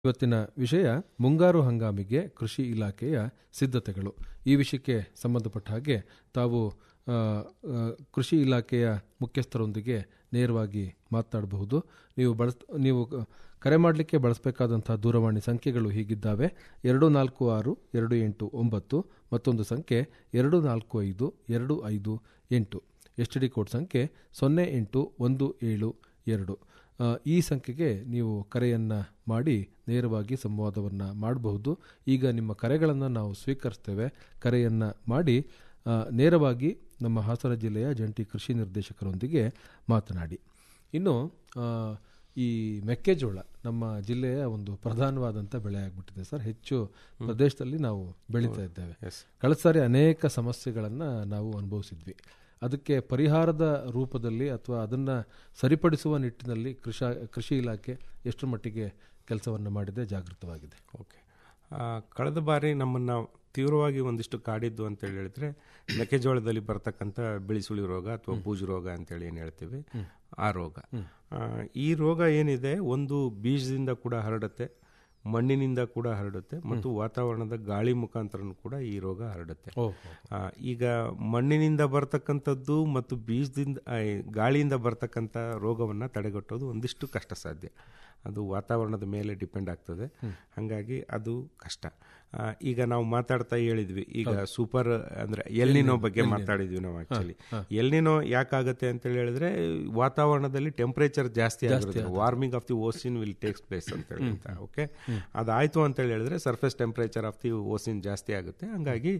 ಇವತ್ತಿನ ವಿಷಯ ಮುಂಗಾರು ಹಂಗಾಮಿಗೆ ಕೃಷಿ ಇಲಾಖೆಯ ಸಿದ್ಧತೆಗಳು ಈ ವಿಷಯಕ್ಕೆ ಸಂಬಂಧಪಟ್ಟ ಹಾಗೆ ತಾವು ಆ, ಆ, ಕೃಷಿ ಇಲಾಖೆಯ ಮುಖ್ಯಸ್ಥರೊಂದಿಗೆ ನೇರವಾಗಿ ಮಾತನಾಡಬಹುದು ನೀವು ಬಳಸ್ ನೀವು ಕ- ಕರೆ ಮಾಡಲಿಕ್ಕೆ ಬಳಸಬೇಕಾದಂತಹ ದೂರವಾಣಿ ಸಂಖ್ಯೆಗಳು ಹೀಗಿದ್ದಾವೆ ಎರಡು ನಾಲ್ಕು ಆರು ಎರಡು ಎಂಟು ಒಂಬತ್ತು ಮತ್ತೊಂದು ಸಂಖ್ಯೆ ಎರಡು ನಾಲ್ಕು ಐದು ಎರಡು ಐದು ಎಂಟು ಎಚ್ ಡಿ ಕೋಡ್ ಸಂಖ್ಯೆ ಸೊನ್ನೆ ಎಂಟು ಒಂದು ಏಳು ಎರಡು ಆ, ಈ ಸಂಖ್ಯೆಗೆ ನೀವು ಕರೆಯನ್ನು ಮಾಡಿ ನೇರವಾಗಿ ಸಂವಾದವನ್ನು ಮಾಡಬಹುದು ಈಗ ನಿಮ್ಮ ಕರೆಗಳನ್ನು ನಾವು ಸ್ವೀಕರಿಸ್ತೇವೆ ಕರೆಯನ್ನು ಮಾಡಿ ಆ, ನೇರವಾಗಿ ನಮ್ಮ ಹಾಸನ ಜಿಲ್ಲೆಯ ಜಂಟಿ ಕೃಷಿ ನಿರ್ದೇಶಕರೊಂದಿಗೆ ಮಾತನಾಡಿ ಇನ್ನು ಆ, ಈ ಮೆಕ್ಕೆಜೋಳ ನಮ್ಮ ಜಿಲ್ಲೆಯ ಒಂದು ಪ್ರಧಾನವಾದಂಥ ಬೆಳೆ ಆಗಿಬಿಟ್ಟಿದೆ ಸರ್ ಹೆಚ್ಚು ಪ್ರದೇಶದಲ್ಲಿ ನಾವು ಬೆಳೀತಾ ಇದ್ದೇವೆ ಕಳೆದ ಸಾರಿ ಅನೇಕ ಸಮಸ್ಯೆಗಳನ್ನು ನಾವು ಅನುಭವಿಸಿದ್ವಿ ಅದಕ್ಕೆ ಪರಿಹಾರದ ರೂಪದಲ್ಲಿ ಅಥವಾ ಅದನ್ನು ಸರಿಪಡಿಸುವ ನಿಟ್ಟಿನಲ್ಲಿ ಕೃಷಿ ಕೃಷಿ ಇಲಾಖೆ ಎಷ್ಟರ ಮಟ್ಟಿಗೆ ಕೆಲಸವನ್ನು ಮಾಡಿದೆ ಜಾಗೃತವಾಗಿದೆ ಓಕೆ ಆ, ಕಳೆದ ಬಾರಿ ನಮ್ಮನ್ನು ತೀವ್ರವಾಗಿ ಒಂದಿಷ್ಟು ಕಾಡಿದ್ದು ಅಂತ ಹೇಳಿದ್ರೆ ಮೆಕ್ಕೆಜೋಳದಲ್ಲಿ ಬರ್ತಕ್ಕಂಥ ಬಿಳಿಸುಳಿ ರೋಗ ಅಥವಾ ಬೂಜು ರೋಗ ಅಂತೇಳಿ ಏನು ಹೇಳ್ತೀವಿ ಆ ರೋಗ ಆ, ಈ ರೋಗ ಏನಿದೆ ಒಂದು ಬೀಜದಿಂದ ಕೂಡ ಹರಡುತ್ತೆ ಮಣ್ಣಿನಿಂದ ಕೂಡ ಹರಡುತ್ತೆ ಮತ್ತು ವಾತಾವರಣದ ಗಾಳಿ ಮುಖಾಂತರನೂ ಕೂಡ ಈ ರೋಗ ಹರಡುತ್ತೆ ಆ, ಈಗ ಮಣ್ಣಿನಿಂದ ಬರ್ತಕ್ಕಂಥದ್ದು ಮತ್ತು ಬೀಜದಿಂದ ಆ, ಗಾಳಿಯಿಂದ ಬರ್ತಕ್ಕಂಥ ರೋಗವನ್ನು ತಡೆಗಟ್ಟೋದು ಒಂದಿಷ್ಟು ಕಷ್ಟ ಸಾಧ್ಯ ಅದು ವಾತಾವರಣದ ಮೇಲೆ ಡಿಪೆಂಡ್ ಆಗ್ತದೆ ಹಾಗಾಗಿ ಅದು ಕಷ್ಟ ಆ, ಈಗ ನಾವು ಮಾತಾಡ್ತಾ ಹೇಳಿದ್ವಿ ಈಗ ಸೂಪರ್ ಅಂದ್ರೆ ಎಲ್ನಿನೋ ಬಗ್ಗೆ ಮಾತಾಡಿದ್ವಿ ನಾವು ಆಕ್ಚುಲಿ ಎಲ್ನಿನೋ ಯಾಕಾಗತ್ತೆ ಅಂತ ಹೇಳಿದ್ರೆ ವಾತಾವರಣದಲ್ಲಿ ಟೆಂಪರೇಚರ್ ಜಾಸ್ತಿ ಆಗಿರುತ್ತೆ warming of the ocean will takes place ಅಂತ ಹೇಳಿ ಅಂತ ಓಕೆ ಅದಾಯ್ತು ಅಂತ ಹೇಳಿ ಹೇಳಿದ್ರೆ surface temperature of the ocean ಜಾಸ್ತಿ ಆಗುತ್ತೆ ಹಂಗಾಗಿ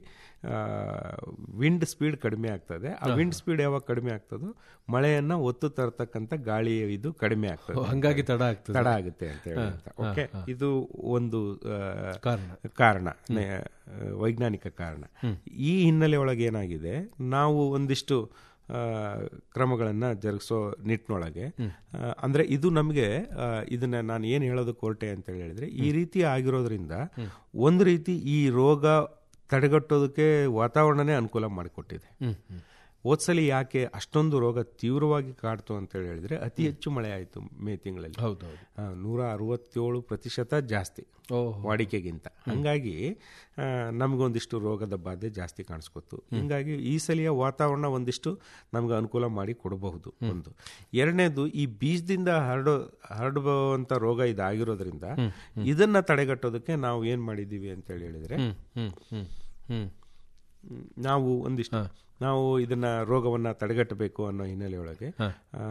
ವಿಂಡ್ ಸ್ಪೀಡ್ ಕಡಿಮೆ ಆಗ್ತದೆ ಆ ವಿಂಡ್ ಸ್ಪೀಡ್ ಯಾವಾಗ ಕಡಿಮೆ ಆಗ್ತದೋ ಮಳೆಯನ್ನ ಒತ್ತು ತರತಕ್ಕಂಥ ಗಾಳಿ ಇದು ಕಡಿಮೆ ಆಗ್ತದೆ ಹಂಗಾಗಿ ತಡ ಆಗ್ತದೆ ತಡ ಆಗುತ್ತೆ ಅಂತ ಹೇಳಿ ಅಂತ ಓಕೆ ಇದು ಒಂದು ಆ, ಕಾರಣ. ಕಾರಣ ನೆ- ಆ, ವೈಜ್ಞಾನಿಕ ಕಾರಣ ಈ ಹಿನ್ನೆಲೆ ಒಳಗೆ ಏನಾಗಿದೆ ನಾವು ಒಂದಿಷ್ಟು ಆ, ಕ್ರಮಗಳನ್ನ ಜರುಗಿಸೋ ನಿಟ್ಟಿನೊಳಗೆ ಆ, ಅಂದ್ರೆ ಇದು ನಮಗೆ ಆ, ಇದನ್ನ ನಾನು ಏನು ಹೇಳೋದಕ್ಕೆ ಹೊರಟೆ ಅಂತ ಹೇಳಿದ್ರೆ ಈ ರೀತಿ ಆಗಿರೋದ್ರಿಂದ ಒಂದು ರೀತಿ ಈ ರೋಗ ತಡೆಗಟ್ಟೋದಕ್ಕೆ ವಾತಾವರಣನೇ ಅನುಕೂಲ ಮಾಡಿಕೊಟ್ಟಿದೆ ಹ್ಮ್ ಹ್ಮ್ ಹೋದ್ಸಲಿ ಯಾಕೆ ಅಷ್ಟೊಂದು ರೋಗ ತೀವ್ರವಾಗಿ ಕಾಡ್ತು ಅಂತ ಹೇಳಿ ಹೇಳಿದ್ರೆ ಅತಿ ಹೆಚ್ಚು ಮಳೆ ಆಯಿತು ಮೇ ತಿಂಗಳಲ್ಲಿ ಹೌದೌದು ಆ, ನೂರ ಅರವತ್ತೇಳು ಪ್ರತಿಶತ ಜಾಸ್ತಿ ಓಹೋ. ವಾಡಿಕೆಗಿಂತ ಹಂಗಾಗಿ ಆ, ನಮಗೊಂದಿಷ್ಟು ರೋಗದ ಬಾಧೆ ಜಾಸ್ತಿ ಕಾಣಿಸ್ಕೊತು ಹಿಂಗಾಗಿ ಈ ಸಲಿಯ ವಾತಾವರಣ ಒಂದಿಷ್ಟು ನಮ್ಗೆ ಅನುಕೂಲ ಮಾಡಿ ಕೊಡಬಹುದು ಒಂದು ಎರಡನೇದು ಈ ಬೀಜದಿಂದ ಹರಡೋ ಹರಡುವಂತ ರೋಗ ಇದಾಗಿರೋದ್ರಿಂದ ಇದನ್ನ ತಡೆಗಟ್ಟೋದಕ್ಕೆ ನಾವು ಏನ್ ಮಾಡಿದೀವಿ ಅಂತ ಹೇಳಿ ಹೇಳಿದ್ರೆ ಹ್ಮ್ ಹ್ಮ್ ಹ್ಮ್ ಹ್ಮ್ ಹ್ಮ್, ನಾವು ಒಂದಿಷ್ಟು ನಾವು ಇದನ್ನ ರೋಗವನ್ನ ತಡೆಗಟ್ಟಬೇಕು ಅನ್ನೋ ಹಿನ್ನೆಲೆಯೊಳಗೆ ಆ,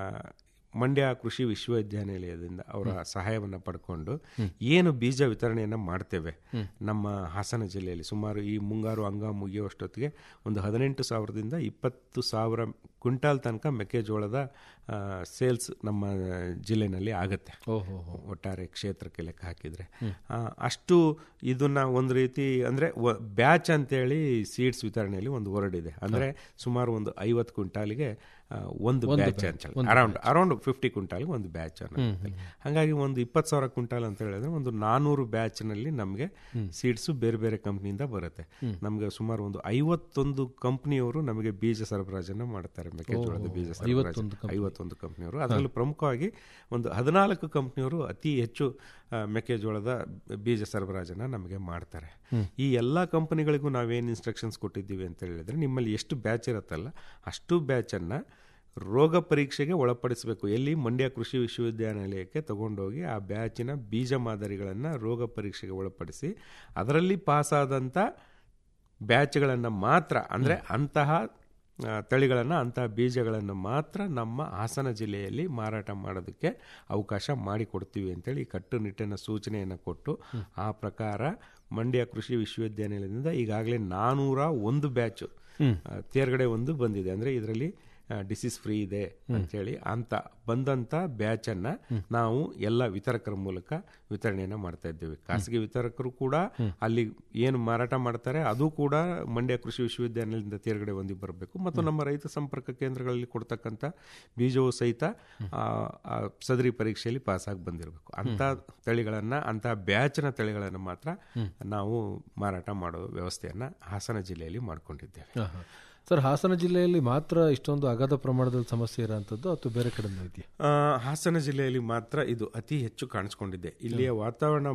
ಮಂಡ್ಯ ಕೃಷಿ ವಿಶ್ವವಿದ್ಯಾನಿಲಯದಿಂದ ಅವರ ಸಹಾಯವನ್ನ ಪಡ್ಕೊಂಡು ಏನು ಬೀಜ ವಿತರಣೆಯನ್ನ ಮಾಡ್ತೇವೆ ನಮ್ಮ ಹಾಸನ ಜಿಲ್ಲೆಯಲ್ಲಿ ಸುಮಾರು ಈ ಮುಂಗಾರು ಹಂಗಾಮು ಮುಗಿಯುವಷ್ಟೊತ್ತಿಗೆ ಒಂದು ಹದಿನೆಂಟು ಸಾವಿರದಿಂದ ಇಪ್ಪತ್ತು ಸಾವಿರ ಕ್ವಿಂಟಾಲ್ ತನಕ ಮೆಕ್ಕೆಜೋಳದ ಸೇಲ್ಸ್ ನಮ್ಮ ಜಿಲ್ಲೆನಲ್ಲಿ ಆಗುತ್ತೆ ಓಹೋ ಒಟ್ಟಾರೆ ಕ್ಷೇತ್ರಕ್ಕೆ ಲೆಕ್ಕ ಹಾಕಿದ್ರೆ ಆ, ಅಷ್ಟು ಇದನ್ನ ಒಂದು ರೀತಿ ಅಂದ್ರೆ ಬ್ಯಾಚ್ ಅಂತೇಳಿ ಸೀಡ್ಸ್ ವಿತರಣೆಯಲ್ಲಿ ಒಂದು ವರ್ಡ್ ಇದೆ ಅಂದ್ರೆ ಸುಮಾರು ಒಂದು ಐವತ್ತು ಕ್ವಿಂಟಾಲಿಗೆ ಆ, ಒಂದು ಬ್ಯಾಚ್ ಅಂತ ಹೇಳಿ ಅರೌಂಡ್ ಅರೌಂಡ್ ಫಿಫ್ಟಿ ಕ್ವಿಂಟಾಲ್ಗೆ ಒಂದು ಬ್ಯಾಚ್ ಅನ್ನೋ ಹಾಗಾಗಿ ಒಂದು ಇಪ್ಪತ್ತು ಸಾವಿರ ಕ್ವಿಂಟಾಲ್ ಅಂತ ಹೇಳಿದ್ರೆ ಒಂದು ನಾನೂರು ಬ್ಯಾಚ್ ನಲ್ಲಿ ನಮಗೆ ಸೀಡ್ಸ್ ಬೇರೆ ಬೇರೆ ಕಂಪ್ನಿಯಿಂದ ಬರುತ್ತೆ ನಮಗೆ ಸುಮಾರು ಒಂದು ಐವತ್ತೊಂದು ಕಂಪ್ನಿಯವರು ನಮಗೆ ಬೀಜ ಸರಬರಾಜನ್ನ ಮಾಡ್ತಾರೆ ಮೆಕ್ಕೆಜೋಳದ ಬೀಜ ಸರಬರಾಜು ಐವತ್ತೊಂದು ಕಂಪ್ನಿಯವರು ಅದರಲ್ಲೂ ಪ್ರಮುಖವಾಗಿ ಒಂದು ಹದಿನಾಲ್ಕು ಕಂಪ್ನಿಯವರು ಅತಿ ಹೆಚ್ಚು ಆ, ಮೆಕ್ಕೆಜೋಳದ ಬೀಜ ಸರಬರಾಜನ್ನ ನಮಗೆ ಮಾಡ್ತಾರೆ ಈ ಎಲ್ಲಾ ಕಂಪನಿಗಳಿಗೂ ನಾವೇನು ಇನ್ಸ್ಟ್ರಕ್ಷನ್ಸ್ ಕೊಟ್ಟಿದ್ದೀವಿ ಅಂತ ಹೇಳಿದ್ರೆ ನಿಮ್ಮಲ್ಲಿ ಎಷ್ಟು ಬ್ಯಾಚ್ ಇರುತ್ತಲ್ಲ ಅಷ್ಟು ಬ್ಯಾಚನ್ನ ರೋಗ ಪರೀಕ್ಷೆಗೆ ಒಳಪಡಿಸಬೇಕು ಎಲ್ಲಿ ಮಂಡ್ಯ ಕೃಷಿ ವಿಶ್ವವಿದ್ಯಾನಿಲಯಕ್ಕೆ ತಗೊಂಡೋಗಿ ಆ ಬ್ಯಾಚಿನ ಬೀಜ ಮಾದರಿಗಳನ್ನು ರೋಗ ಪರೀಕ್ಷೆಗೆ ಒಳಪಡಿಸಿ ಅದರಲ್ಲಿ ಪಾಸಾದಂಥ ಬ್ಯಾಚ್ಗಳನ್ನು ಮಾತ್ರ ಅಂದರೆ ಅಂತಹ ಆ, ತಳಿಗಳನ್ನು ಅಂತಹ ಬೀಜಗಳನ್ನು ಮಾತ್ರ ನಮ್ಮ ಹಾಸನ ಜಿಲ್ಲೆಯಲ್ಲಿ ಮಾರಾಟ ಮಾಡೋದಕ್ಕೆ ಅವಕಾಶ ಮಾಡಿಕೊಡ್ತೀವಿ ಅಂತೇಳಿ ಕಟ್ಟುನಿಟ್ಟಿನ ಸೂಚನೆಯನ್ನು ಕೊಟ್ಟು ಆ ಪ್ರಕಾರ ಮಂಡ್ಯ ಕೃಷಿ ವಿಶ್ವವಿದ್ಯಾನಿಲಯದಿಂದ ಈಗಾಗಲೇ ನಾನೂರ ಒಂದು ಬ್ಯಾಚು ತೇರ್ಗಡೆ ಒಂದು ಬಂದಿದೆ ಅಂದರೆ ಇದರಲ್ಲಿ ಡಿಸೀಸ್ ಫ್ರೀ ಇದೆ ಅಂತೇಳಿ ಅಂತ ಬಂದಂತ ಬ್ಯಾಚ್ ಅನ್ನ ನಾವು ಎಲ್ಲ ವಿತರಕರ ಮೂಲಕ ವಿತರಣೆಯನ್ನ ಮಾಡ್ತಾ ಇದ್ದೇವೆ ಖಾಸಗಿ ವಿತರಕರು ಕೂಡ ಅಲ್ಲಿ ಏನು ಮಾರಾಟ ಮಾಡ್ತಾರೆ ಅದು ಕೂಡ ಮಂಡ್ಯ ಕೃಷಿ ವಿಶ್ವವಿದ್ಯಾನಿಲಯದಿಂದ ತೇರ್ಗಡೆ ಹೊಂದಿ ಬರಬೇಕು ಮತ್ತು ನಮ್ಮ ರೈತ ಸಂಪರ್ಕ ಕೇಂದ್ರಗಳಲ್ಲಿ ಕೊಡ್ತಕ್ಕಂಥ ಬೀಜವು ಸಹಿತ ಆ, ಆ ಸದರಿ ಪರೀಕ್ಷೆಯಲ್ಲಿ ಪಾಸ್ ಆಗಿ ಬಂದಿರಬೇಕು ಅಂತ ತಳಿಗಳನ್ನ ಅಂತ ಬ್ಯಾಚ್ನ ತಳಿಗಳನ್ನು ಮಾತ್ರ ನಾವು ಮಾರಾಟ ಮಾಡೋ ವ್ಯವಸ್ಥೆಯನ್ನ ಹಾಸನ ಜಿಲ್ಲೆಯಲ್ಲಿ ಮಾಡ್ಕೊಂಡಿದ್ದೇವೆ ಆಹಾ. ಸರ್ ಹಾಸನ ಜಿಲ್ಲೆಯಲ್ಲಿ ಮಾತ್ರ ಇಷ್ಟೊಂದು ಅಗಾಧ ಪ್ರಮಾಣದಲ್ಲಿ ಸಮಸ್ಯೆ ಇರೋಂಥದ್ದು ಅಥವಾ ಬೇರೆ ಕಡೆನೂ ಇದೆಯಾ ಆ, ಹಾಸನ ಜಿಲ್ಲೆಯಲ್ಲಿ ಮಾತ್ರ ಇದು ಅತಿ ಹೆಚ್ಚು ಕಾಣಿಸ್ಕೊಂಡಿದೆ ಇಲ್ಲಿಯ ವಾತಾವರಣ